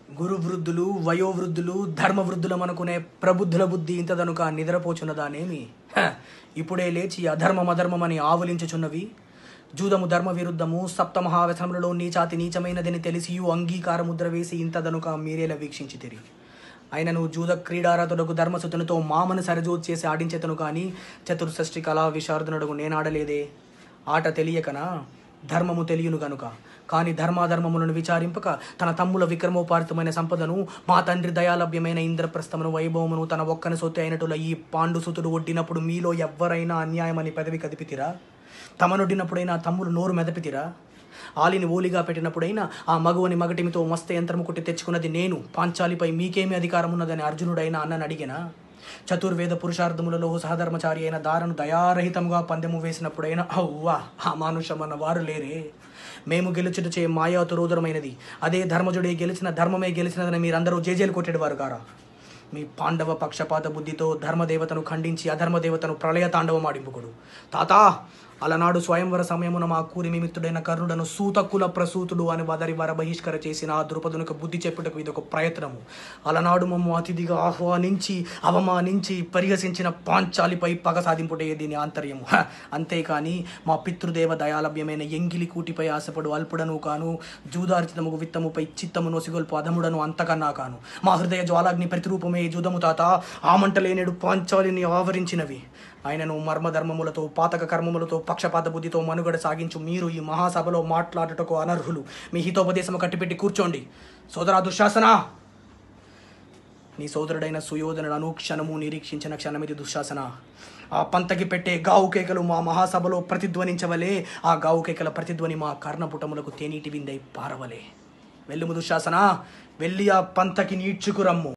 గురు వృద్ధులు వయోవృద్ధులు ధర్మవృద్ధులమనుకునే ప్రబుద్ధుల బుద్ధి ఇంతదనుక నిద్రపోచున్నదానేమి హ, ఇప్పుడే లేచి అధర్మం అధర్మమని ఆవులించుచున్నవి జూదము ధర్మ విరుద్ధము సప్తమహావ్యసనములలో నీచాతి నీచమైనదని తెలిసియు అంగీకార ముద్ర వేసి ఇంతదనుక మీరేలా వీక్షించి తిరిగి ఆయనను జూద క్రీడారతుడకు ధర్మసుతునితో మామను సరిజోత్ చేసి ఆడించేతను కానీ చతుర్షష్టి కళా విశారదునుడకు నేనాడలేదే ఆట తెలియకనా ధర్మము తెలియను గనుక కాని ధర్మాధర్మములను విచారింపక తన తమ్ముల విక్రమోపార్తమైన సంపదను మా తండ్రి దయాలభ్యమైన ఇంద్రప్రస్థమును వైభవమును తన ఒక్కని సొత్తి అయినట్టుల ఈ పాండుసుతుడు ఒడ్డినప్పుడు మీలో ఎవ్వరైనా అన్యాయమని పెదవి కదిపితిరా తమనొడ్డినప్పుడైనా తమ్ములు నోరు మెదపితిరా ఆలిని ఓలిగా పెట్టినప్పుడైనా ఆ మగువని మగటిమితో మస్త యంత్రము కొట్టి తెచ్చుకున్నది నేను పాంచాలిపై మీకేమి అధికారం ఉన్నదని అర్జునుడైనా అన్నని అడిగినా చతుర్వేద పురుషార్థములలో సహధర్మచారి అయిన దారను దయారహితముగా పందెము వేసినప్పుడైనా అవ్వా ఆ మానుషమన్న వారు లేరే మేము గెలుచుటచే మాయా తురోదరమైనది అదే ధర్మజుడే గెలిచిన ధర్మమే గెలిచినదని మీరందరూ జేజేలు కొట్టేవారు గారా మీ పాండవ పక్షపాత బుద్ధితో ధర్మదేవతను ఖండించి అధర్మదేవతను ప్రళయ తాండవమాడింపుకుడు తాతా అలనాడు స్వయంవర సమయమున మా కూరి మిమిత్తుడైన కర్ణుడను సూతకుల ప్రసూతుడు అని వదరి వర బహిష్కర చేసిన ఆ ద్రుపదునికి బుద్ధి చెప్పుటకు ఇది ఒక ప్రయత్నము అలనాడు మమ్ము అతిథిగా ఆహ్వానించి అవమానించి పరిహసించిన పాంచాలిపై పగ సాధింపుటే దీని ఆంతర్యము హ! అంతేకాని మా పితృదేవ దయాలభ్యమైన ఎంగిలి కూటిపై ఆశపడు అల్పుడను కాను జూదార్జితముగు విత్తముపై చిత్తము నొసిగొల్పు అధముడను అంతకన్నా కాను మా హృదయ జ్వాలాగ్ని ప్రతిరూపమే ఈ జూదము తాత ఆ మంటలేనేడు పాంచాలిని ఆవరించినవి ఆయనను మర్మధర్మములతో పాతక కర్మములతో పక్షపాత బుద్ధితో మనుగడ సాగించు మీరు ఈ మహాసభలో మాట్లాడుటకు అనర్హులు మీ హితోపదేశము కట్టిపెట్టి కూర్చోండి సోదరా దుశ్శాసనా నీ సోదరుడైన సుయోధనుడు అనుక్షణము నిరీక్షించిన క్షణమిది దుశ్శాసన ఆ పంతకి పెట్టే గావు కేకలు మా మహాసభలో ప్రతిధ్వనించవలే ఆ గావు కేకల ప్రతిధ్వని మా కర్ణపుటములకు తేనీటి విందై పారవలే వెళ్ళుము దుశ్శాసన వెళ్ళి ఆ పంతకి నీడ్చుకురమ్ము